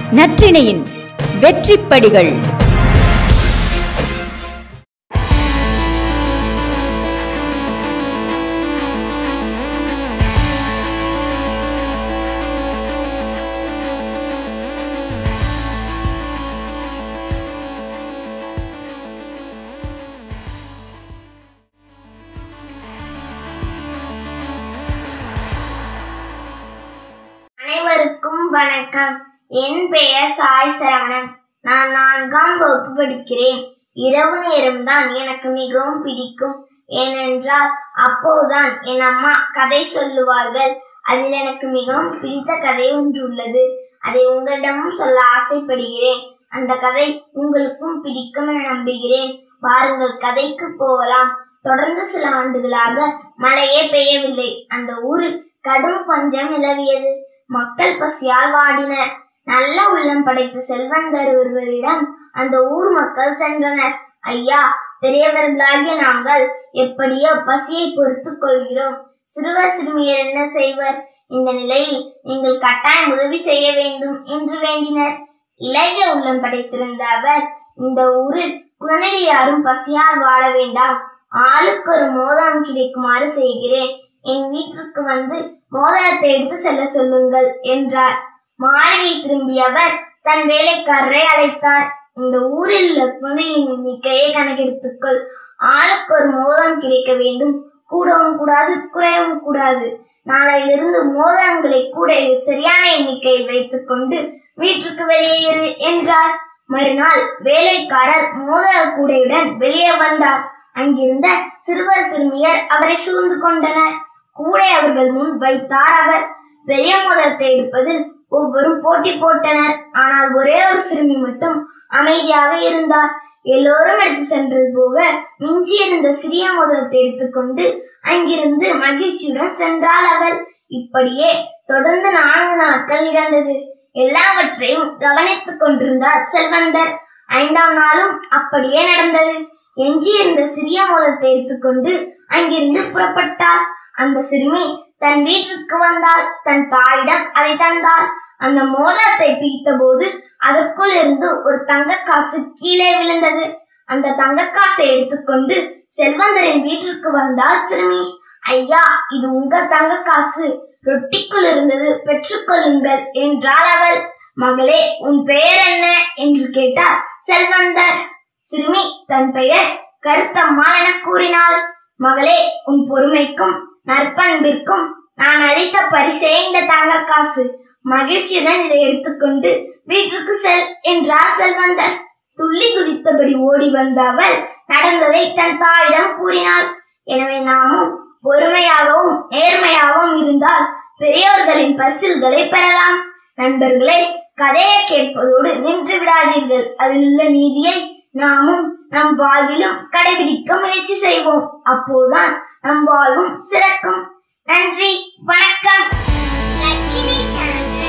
நற்றிணையின் வெற்றிப்படிகள் அனைவருக்கும் வணக்கம் என் பெயர் சாய் சரவணன் நான் நான்காம் வகுப்பு படிக்கிறேன் இரவு நேரம்தான் எனக்கு மிகவும் பிடிக்கும் ஏனென்றால் அப்போதுதான் என் அம்மா கதை சொல்லுவார்கள் அதில் எனக்கு மிகவும் பிடித்த கதை ஒன்று உள்ளது அதை உங்களிடமும் சொல்ல ஆசைப்படுகிறேன் அந்த கதை உங்களுக்கும் பிடிக்கும் என நம்புகிறேன் வாருங்கள் கதைக்கு போகலாம் தொடர்ந்து சில ஆண்டுகளாக மழையே பெய்யவில்லை அந்த ஊரில் கடும் பஞ்சம் நிலவியது மக்கள் பசியால் வாடினர் நல்ல உள்ளம் படைத்த செல்வந்தர் ஒருவரிடம் அந்த ஊர் மக்கள் சென்றனர் ஐயா பெரியவர்களாகிய நாங்கள் எப்படியோ பசியை பொறுத்துக் கொள்கிறோம் சிறுவர் சிறுமியர் என்ன செய்வர் இந்த நிலையில் நீங்கள் கட்டாயம் உதவி செய்ய வேண்டும் என்று வேண்டினர் இளைய உள்ளம் படைத்திருந்த அவர் இந்த ஊரில் குழந்தைகள் யாரும் பசியால் வாழ வேண்டாம் ஆளுக்கு ஒரு மோதம் கிடைக்குமாறு செய்கிறேன் என் வீட்டிற்கு வந்து மோதிரத்தை எடுத்து செல்ல சொல்லுங்கள் என்றார் மாலையை திரும்பிய அவர் தன் வேலைக்காரரை அழைத்தார் இந்த ஊரில் உள்ள குழந்தைகளின் எண்ணிக்கையை கணக்கெடுத்துக்கொள் ஆளுக்கு ஒரு மோதிரம் கிடைக்க வேண்டும் கூடவும் கூடாது குறையவும் கூடாது நாளையிலிருந்து மோதிரங்களை கூட சரியான எண்ணிக்கையில் வைத்துக்கொண்டு வீட்டுக்கு வெளியேறு என்றார் மறுநாள் வேலைக்காரர் மோதிர கூடையுடன் வெளியே வந்தார் அங்கிருந்த சிறுவர் சிறுமியர் அவரை சூழ்ந்து கொண்டனர் கூடை அவர்கள் முன் வைத்தார் அவர் பெரிய மோதிரத்தை எடுப்பதில் ஒவ்வொரும் போட்டி போட்டனர் ஆனால் ஒரே ஒரு சிறுமி மட்டும் அமைதியாக இருந்தார் எல்லோரும் எடுத்து சென்றது போக மிஞ்சி இருந்த சிறிய மோதிரத்தை எடுத்துக்கொண்டு அங்கிருந்து மகிழ்ச்சியுடன் சென்றாள் அவள் இப்படியே தொடர்ந்து நான்கு நாட்கள் நிகழ்ந்தது எல்லாவற்றையும் கவனித்துக் கொண்டிருந்தார் செல்வந்தர் ஐந்தாம் நாளும் அப்படியே நடந்தது எஞ்சியிருந்த சிறிய மோதிரத்தை எடுத்துக்கொண்டு அங்கிருந்து புறப்பட்டாள் அந்த சிறுமி தன் வீட்டிற்கு வந்தாள் தன் தாயிடம் அதை தந்தாள் அந்த மோதிரத்தை பிடித்த போது அதற்குள் இருந்து ஒரு தங்கக்காசு கீழே விழுந்தது அந்த தங்கக்காசை எடுத்துக்கொண்டு செல்வந்தரின் வீட்டிற்கு வந்தாள் சிறுமி ஐயா இது உங்க தங்கக்காசு ரொட்டிக்குள் இருந்தது பெற்றுக்கொள்ளுங்கள் என்றாள் அவள் மகளே உன் பெயர் என்ன என்று கேட்டார் செல்வந்தர் சிறுமி தன் பெயர் கருத்தம்மாள் என கூறினாள் மகளே உன் பொறுமைக்கும் நற்பண்பிற்கும் நான் அளித்த பரிசே இந்த தங்க காசு மகிழ்ச்சியுடன் இதை எடுத்துக்கொண்டு வீட்டிற்கு செல் என்றார் செல்வந்தர் துள்ளி குதித்தபடி ஓடி வந்த அவள் நடந்ததை தன் தாயிடம் கூறினாள் எனவே நாமும் பொறுமையாகவும் நேர்மையாகவும் இருந்தால் பெரியோர்களின் பரிசில்களை பெறலாம் நண்பர்களே கதையை கேட்பதோடு நின்று விடாதீர்கள் அதில் உள்ள நீதியை நாமும் நம் வாழ்விலும் கடைபிடிக்க முயற்சி செய்வோம் அப்போதுதான் நம் வாழ்வும் சிறக்கும் நன்றி வணக்கம் நச்சினை சேனலை